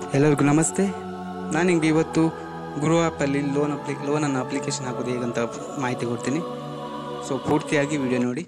ಎಲ್ಲರಿಗೂ ನಮಸ್ತೆ ನಾನು ನಿಮಗೆ ಇವತ್ತು ಗುರು ಆ್ಯಪಲ್ಲಿ ಲೋನ್ ಅಪ್ಲಿ ಲೋನನ್ನು ಅಪ್ಲಿಕೇಶನ್ ಹಾಕೋದು ಹೇಗಂತ ಮಾಹಿತಿ ಕೊಡ್ತೀನಿ ಸೊ ಪೂರ್ತಿಯಾಗಿ ವಿಡಿಯೋ ನೋಡಿ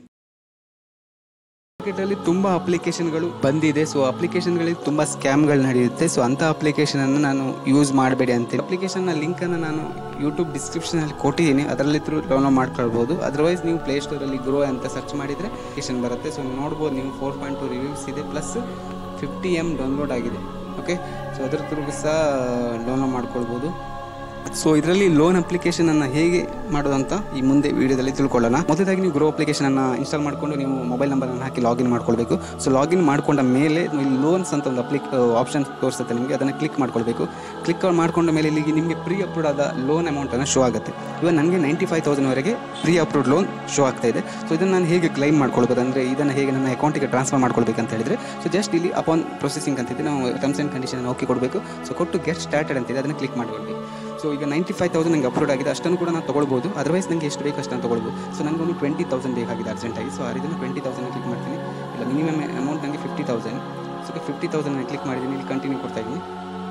ಮಾರ್ಕೆಟಲ್ಲಿ ತುಂಬ ಅಪ್ಲಿಕೇಶನ್ಗಳು ಬಂದಿದೆ ಸೊ ಅಪ್ಲಿಕೇಶನ್ಗಳಿಗೆ ತುಂಬ ಸ್ಕ್ಯಾಮ್ಗಳು ನಡೆಯುತ್ತೆ ಸೊ ಅಂಥ ಅಪ್ಲಿಕೇಶನನ್ನು ನಾನು ಯೂಸ್ ಮಾಡಬೇಡಿ ಅಂತೇಳಿ ಅಪ್ಲಿಕೇಶನ್ನ ಲಿಂಕನ್ನು ನಾನು ಯೂಟ್ಯೂಬ್ ಡಿಸ್ಕ್ರಿಪ್ಷನಲ್ಲಿ ಕೊಟ್ಟಿದ್ದೀನಿ ಅದರಲ್ಲಿ ಥ್ರೂ ಡೌನ್ಲೋಡ್ ಮಾಡ್ಕೊಳ್ಬೋದು ಅದರ್ವೈಸ್ ನೀವು ಪ್ಲೇಸ್ಟೋರಲ್ಲಿ ಗ್ರೋ ಅಂತ ಸರ್ಚ್ ಮಾಡಿದರೆ ಅಪ್ಲಿಕೇಶನ್ ಬರುತ್ತೆ ಸೊ ನೋಡ್ಬೋದು ನೀವು ಫೋರ್ ಪಾಯಿಂಟ್ ಟು ರಿವ್ಯೂಸ್ ಇದೆ ಪ್ಲಸ್ ಫಿಫ್ಟಿ ಎಮ್ ಡೌನ್ಲೋಡ್ ಆಗಿದೆ ಓಕೆ ಸೊ ಅದರ ಥ್ರೂ ಸಹ ಡೌನ್ಲೋಡ್ ಮಾಡ್ಕೊಳ್ಬೋದು ಸೊ ಇದರಲ್ಲಿ ಲೋನ್ ಅಪ್ಲಿಕೇಶನನ್ನು ಹೇಗೆ ಮಾಡೋದಂತ ಈ ಮುಂದೆ ವಿಡಿಯೋದಲ್ಲಿ ತಿಳ್ಕೊಳ್ಳೋಣ ಮೊದಲಾಗಿ ನೀವು ಗ್ರೋ ಅಪ್ಲಿಕೇಶನನ್ನು ಇನ್ಸ್ಟಾಲ್ ಮಾಡಿಕೊಂಡು ನೀವು ಮೊಬೈಲ್ ನಂಬರನ್ನು ಹಾಕಿ ಲಾಗಿನ್ ಮಾಡ್ಕೊಳ್ಬೇಕು ಸೊ ಲಾಗಿನ್ ಮಾಡ್ಕೊಂಡ ಮೇಲೆ ಇಲ್ಲಿ ಲೋನ್ಸ್ ಅಂತ ಒಂದು ಅಪ್ಲಿಕ್ ಆಪ್ಷನ್ ತೋರಿಸುತ್ತೆ ನಿಮಗೆ ಅದನ್ನು ಕ್ಲಿಕ್ ಮಾಡ್ಕೊಳ್ಬೇಕು ಕ್ಲಿಕ್ ಮಾಡ್ಕೊಂಡ ಮೇಲೆ ಇಲ್ಲಿಗೆ ನಿಮಗೆ ಪ್ರೀ ಅಪ್ರೂವ್ಡ್ ಆದ ಲೋನ್ ಅಮೌಂಟನ್ನು ಶೋ ಆಗುತ್ತೆ ಇವಾಗ ನನಗೆ ನೈಂಟಿ ಫೈವ್ ತೌಸಂಡ್ವರೆಗೆ ಪ್ರೀ ಅಪ್ರೂವ್ಡ್ ಲೋನ್ ಶೋ ಆಗ್ತಾ ಇದೆ ಸೊ ಇದನ್ನು ನಾನು ಹೇಗೆ ಕ್ಲೈಮ್ ಮಾಡ್ಕೊಳ್ಬೋದು ಅಂದರೆ ಇದನ್ನು ಹೇಗೆ ನನ್ನ ಅಕೌಂಟಿಗೆ ಟ್ರಾನ್ಸ್ಫರ್ ಮಾಡ್ಕೊಳ್ಬೇಕಂತ ಹೇಳಿದರೆ ಸೊ ಜಸ್ಟ್ ಇಲ್ಲಿ ಅಪಾನ್ ಪ್ರೊಸೆಸಿಂಗ್ ಅಂತಿದೆ ನಾವು ಟರ್ಮ್ಸ್ ಆ್ಯಂಡ್ ಕಂಡೀಷನ್ ಓಕೆ ಕೊಡಬೇಕು ಸೊ ಕೊಟ್ಟು ಗೆಟ್ ಸ್ಟಾರ್ಟೆಡ್ ಅಂತಿದೆ ಅದನ್ನು ಕ್ಲಿಕ್ ಮಾಡ್ಕೊಳ್ಬೇಕು ಸೊ ಈಗ ನೈಂಟಿ ಫೈವ್ ತೌಸಂಡ್ ನಂಗೆ ಅಪ್ಲೋಡ್ ಆಗಿದೆ ಅಷ್ಟನ್ನು ಕೂಡ ನಾನು ತೊಗೊಳ್ಬೋದು ಅದರ್ವೈಸ್ ನನಗೆ ಎಷ್ಟು ಬೇಕು ಅಷ್ಟನ್ನು ತೊಗೊಳ್ಬೋದು ಸೊ ನನಗೆ ಒಂದು ಟ್ವೆಂಟಿ ತೌಸಂಡ್ ಬೇಕಾಗಿದೆ ಅರ್ಜೆಂಟಾಗಿ ಸೊ ಆ ರೀತಿ ಟ್ವೆಂಟಿ ತೌಸಂಡ್ ಕ್ಲಿಕ್ ಮಾಡ್ತೀನಿ ಇಲ್ಲ ಮಿನಿಮಮ್ ಅಮೌಂಟ್ ನನಗೆ fifty thousand so fifty thousand ನಾನು ಕ್ಲಿಕ್ ಮಾಡಿದ್ದೀನಿ ಇಲ್ಲಿ ಕಂಟಿನ್ಯೂ ಕೊಡ್ತಾ ಇದ್ದೀನಿ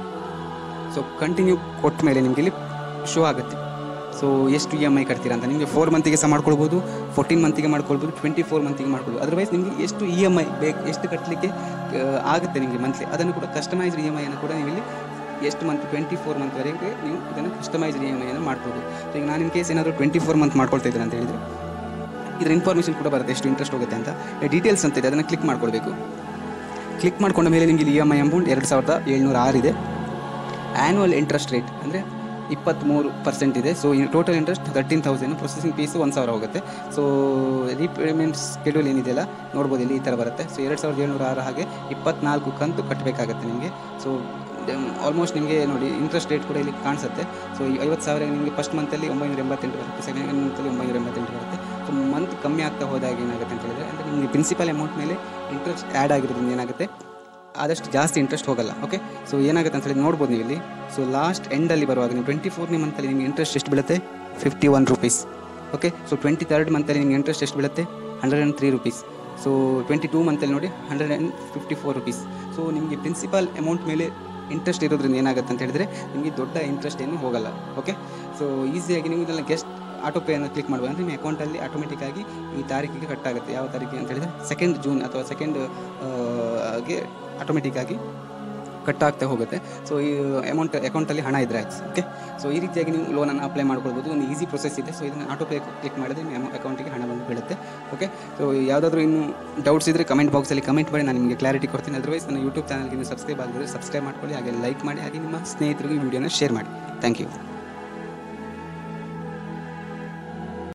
ಸೊ ಕಂಟಿನ್ಯೂ ಕೊಟ್ಟ ಮೇಲೆ ನಿಮಗೆ ಇಲ್ಲಿ ಶೋ ಆಗುತ್ತೆ ಸೊ ಎಷ್ಟು ಇ ಎಮ್ ಐ ಕಟ್ತೀರಾ ಅಂತ ನಿಮಗೆ ಫೋರ್ ಮಂತಿಗೆ ಸಹ ಮಾಡ್ಕೊಳ್ಬೋದು ಫೋರ್ಟೀನ್ ಮಂತಿಗೆ ಮಾಡ್ಕೊಳ್ಬೋದು ಟ್ವೆಂಟಿ ಫೋರ್ ಮಂತಿಗೆ ಮಾಡ್ಕೊಳ್ಬೋದು ಅದರ್ವೈಸ್ ನಿಮಗೆ ಎಷ್ಟು ಇ ಎಮ್ ಐ ಬೇಕು ಎಷ್ಟು ಕಟ್ಟಲಿಕ್ಕೆ ಆಗುತ್ತೆ ನಿಮಗೆ ಮಂತ್ಲಿ ಅದನ್ನು ಕೂಡ ಕಸ್ಟಮೈಸ್ಡ್ ಇ ಎಮ್ ಐಯನ್ನು ಕೂಡ ನೀವು ಇಲ್ಲಿ ಎಷ್ಟು ಮಂತ್ ಟ್ವೆಂಟಿ ಫೋರ್ ಮಂತ್ವರೆಗೆ ನೀವು ಇದನ್ನು ಕಸ್ಟಮೈಸ್ಡ್ ಇ ಎಮ್ ಐಯನ್ನು ಮಾಡ್ಬೋದು ಸೊ ಈಗ ನಾನು ಇನ್ ಕೇಸ್ ಏನಾದರೂ ಟ್ವೆಂಟಿ ಫೋರ್ ಮಂತ್ ಮಾಡ್ಕೊಳ್ತಾ ಇದ್ದೀನಿ ಅಂತ ಹೇಳಿದರೆ ಇದರ ಇನ್ಫಾರ್ಮೇಷನ್ ಕೂಡ ಬರುತ್ತೆ ಎಷ್ಟು ಇಂಟ್ರೆಸ್ಟ್ ಹೋಗುತ್ತೆ ಅಂತ ಡೀಟೇಲ್ಸ್ ಅಂತ ಇದೆ ಅದನ್ನು ಕ್ಲಿಕ್ ಮಾಡ್ಕೊಳ್ಬೇಕು ಕ್ಲಿಕ್ ಮಾಡ್ಕೊಂಡ ಮೇಲೆ ನಿಮಗೆ ಇ ಎಮ್ ಐ ಅಮೌಂಟ್ ಎರಡು ಸಾವಿರದ ಏಳ್ನೂರ ಆರಿದೆ ಆ್ಯನ್ಯುವಲ್ ಇಂಟ್ರೆಸ್ಟ್ ರೇಟ್ ಅಂದರೆ ಇಪ್ಪತ್ತ್ಮೂರು ಪರ್ಸೆಂಟ್ ಇದೆ so total interest thirteen thousand processing fees ಒಂದು ಸಾವಿರ ಹೋಗುತ್ತೆ ಸೊ ರೀಪೇಮೆಂಟ್ ಸ್ಕೆಡ್ಯೂಲ್ ಏನಿದೆಯಲ್ಲ ನೋಡ್ಬೋದು ಇಲ್ಲಿ ಈ ಥರ ಬರುತ್ತೆ ಸೊ ಎರಡು ಸಾವಿರದ ಏಳ್ನೂರ ಆರು ಹಾಗೆ ಇಪ್ಪತ್ನಾಲ್ಕು ಕಂತು ಕಟ್ಟಬೇಕಾಗತ್ತೆ ನಿಮಗೆ ಸೊ ಆಲ್ಮೋಸ್ಟ್ ನಿಮಗೆ ನೋಡಿ ಇಂಟ್ರೆಸ್ಟ್ ರೇಟ್ ಕೂಡ ಇಲ್ಲಿ ಕಾಣಿಸುತ್ತೆ ಸೊ ಈ ಐವತ್ತು ಸಾವಿರ ನಿಮಗೆ ಫಸ್ಟ್ ಮಂತಲ್ಲಿ ಒಂಬೈನೂರ ಎಂಬತ್ತೆಂಟು ಬರುತ್ತೆ ಸೆಕೆಂಡ್ ಮಂತಲ್ಲಿ ಒಂಬೈನೂರ ಎಂಬತ್ತೆಂಟು ಬರುತ್ತೆ ಸೊ ಮಂತ್ ಕಮ್ಮಿ ಆಗ್ತಾ ಹೋದಾಗ ಏನಾಗುತ್ತೆ ಅಂತ ಹೇಳಿದ್ರೆ ಅಂದರೆ ನಿಮಗೆ ಪ್ರಿನ್ಸಿಪಲ್ ಅಮೌಂಟ್ ಮೇಲೆ ಇಂಟ್ರೆಸ್ಟ್ ಆ್ಯಡ್ ಆಗಿರೋದ್ರಿಂದ ಏನಾಗುತ್ತೆ ಆದಷ್ಟು ಜಾಸ್ತಿ ಇಂಟ್ರೆಸ್ಟ್ ಹೋಗಲ್ಲ ಓಕೆ ಸೊ ಏನಾಗುತ್ತೆ ಅಂತ ಹೇಳಿ ನೋಡ್ಬೋದು ನೀವು ಇಲ್ಲಿ ಸೊ ಲಾಸ್ಟ್ ಎಂಡಲ್ಲಿ ಬರುವಾಗ ನೀವು ಟ್ವೆಂಟಿ ಫೋರ್ನೇ ಮಂತಲ್ಲಿ ನಿಮಗೆ ಇಂಟ್ರೆಸ್ಟ್ ಎಷ್ಟು ಬೀಳುತ್ತೆ fifty one rupees okay so twenty third ಮಂತಲ್ಲಿ ನಿಮಗೆ ಇಂಟ್ರೆಸ್ಟ್ ಎಷ್ಟು ಬೀಳುತ್ತೆ hundred and three rupees so twenty two ಮಂತಲ್ಲಿ ನೋಡಿ hundred and fifty four rupees so ನಿಮಗೆ ಪ್ರಿನ್ಸಿಪಲ್ ಅಮೌಂಟ್ ಮೇಲೆ ಇಂಟ್ರೆಸ್ಟ್ ಇರೋದ್ರಿಂದ ಏನಾಗುತ್ತೆ ಅಂತ ಹೇಳಿದ್ರೆ ನಿಮಗೆ ದೊಡ್ಡ ಇಂಟ್ರೆಸ್ಟ್ ಏನು ಹೋಗಲ್ಲ ಓಕೆ ಸೊ ಈಸಿಯಾಗಿ ನೀವು ಇದೆಲ್ಲ ಗೆಸ್ಟ್ ಆಟೋ ಪೇಯನ್ನು ಕ್ಲಿಕ್ ಮಾಡ್ಬೋದು ಅಂದರೆ ನಿಮ್ಮ ಅಕೌಂಟಲ್ಲಿ ಆಟೋಮೆಟಿಕ್ಕಾಗಿ ಈ ತಾರೀಕಿಗೆ ಕಟ್ ಆಗುತ್ತೆ ಯಾವ ತಾರೀಕಿಗೆ ಅಂತ ಹೇಳಿದ್ರೆ ಸೆಕೆಂಡ್ ಜೂನ್ ಅಥವಾ ಸೆಕೆಂಡ್ ಗೆ ಆಟೋಮೆಟಿಕ್ಕಾಗಿ ಕಟ್ ಆಗ್ತಾ ಹೋಗುತ್ತೆ ಸೊ ಈ ಅಮೌಂಟ್ ಅಕೌಂಟಲ್ಲಿ ಹಣ ಇದ್ರೆ ಆಯ್ತು ಓಕೆ ಸೊ ಈ ರೀತಿಯಾಗಿ ನೀವು ಲೋನನ್ನು ಅಪ್ಲೈ ಮಾಡ್ಕೊಳ್ಬೋದು ಒಂದು ಈಸಿ ಪ್ರೊಸೆಸ್ ಇದೆ ಸೊ ಇದನ್ನು ಆಟೋ ಪೇ ಕ್ಲಿಕ್ ಮಾಡಿದ್ರೆ ನಿಮ್ಮ ಅಕೌಂಟಿಗೆ ಹಣ ಬಂದು ಬೀಳುತ್ತೆ ಓಕೆ ಸೊ ಯಾವುದಾದ್ರೂ ಇನ್ನೂ ಡೌಟ್ಸ್ ಇದ್ದರೆ ಕಮೆಂಟ್ ಬಾಕ್ಸಲ್ಲಿ ಕಮೆಂಟ್ ಮಾಡಿ ನಾನು ನಿಮಗೆ ಕ್ಲಾರಿಟಿ ಕೊಡ್ತೀನಿ ಅದರ್ವೈಸ್ ನನ್ನ ಯೂಟ್ಯೂಬ್ ಚಾನಲ್ಗೆ ನೀವು ಸಬ್ಸ್ಕ್ರೈಬ್ ಆಗಿದ್ರೆ ಸಬ್ಸ್ಕ್ರೈಬ್ ಮಾಡ್ಕೊಳ್ಳಿ ಹಾಗೆ ಲೈಕ್ ಮಾಡಿ ಹಾಗೆ ನಿಮ್ಮ ಸ್ನೇಹಿತರಿಗೆ ಈ ವಿಡಿಯೋನ ಶೇರ್ ಮಾಡಿ ಥ್ಯಾಂಕ್ ಯು